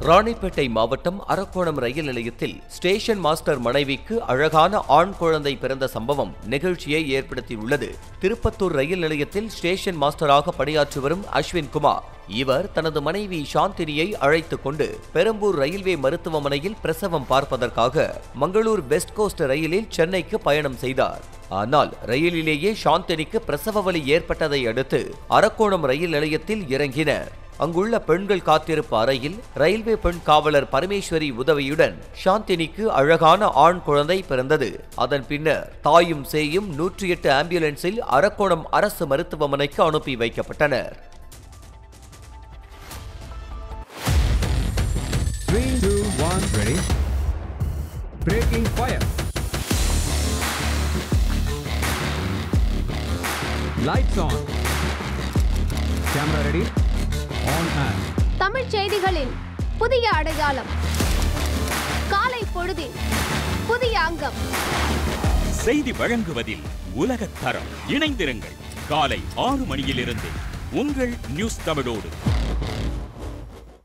ராணிப்பேட்டை மாவட்டம் அரக்கோணம் ரயில் நிலையத்தில் station master மனைவிக்கு அழகான ஆண் குழந்தை பிறந்த சம்பவம் நிகழ்ச்சியை ஏற்படுத்தியுள்ளது திருப்பத்தூர் ரயில் நிலையத்தில் ஸ்டேஷன் மாஸ்டராக பணியாற்றி வரும் அஸ்வின் குமார் இவர் தனது மனைவி சாந்தினியை அழைத்துக் கொண்டு பெரம்பூர் ரயில்வே மருத்துவமனையில் பிரசவம் பார்ப்பதற்காக மங்களூர் வெஸ்ட் கோஸ்ட் ரயிலில் சென்னைக்கு பயணம் செய்தார் ஆனால் ரயிலிலேயே சாந்தினிக்கு பிரசவ வலி ஏற்பட்டதை அடுத்து அரக்கோணம் ரயில் நிலையத்தில் இறங்கினர் அங்குள்ள பெண்கள் காத்திருப்பு அறையில் ரயில்வே பெண் காவலர் பரமேஸ்வரி உதவியுடன் சாந்தினிக்கு அழகான ஆண் குழந்தை பிறந்தது அதன் பின்னர் தாயும் சேயும் நூற்றி எட்டு ஆம்புலன்ஸில் அரக்கோணம் அரசு மருத்துவமனைக்கு அனுப்பி வைக்கப்பட்டனர் Three, two, one, ready. Breaking fire. Lights on. Camera ready. On and. தமிழ்ச் செய்திகளின் புதிய அடையாளம் காலை பொழுதின் புதிய அங்கம் செய்தி வழங்குவதில் உலகத் தரம் இணைந்திருங்கள் காலை ஆறு மணியிலிருந்து உங்கள் நியூஸ் தமிழோடு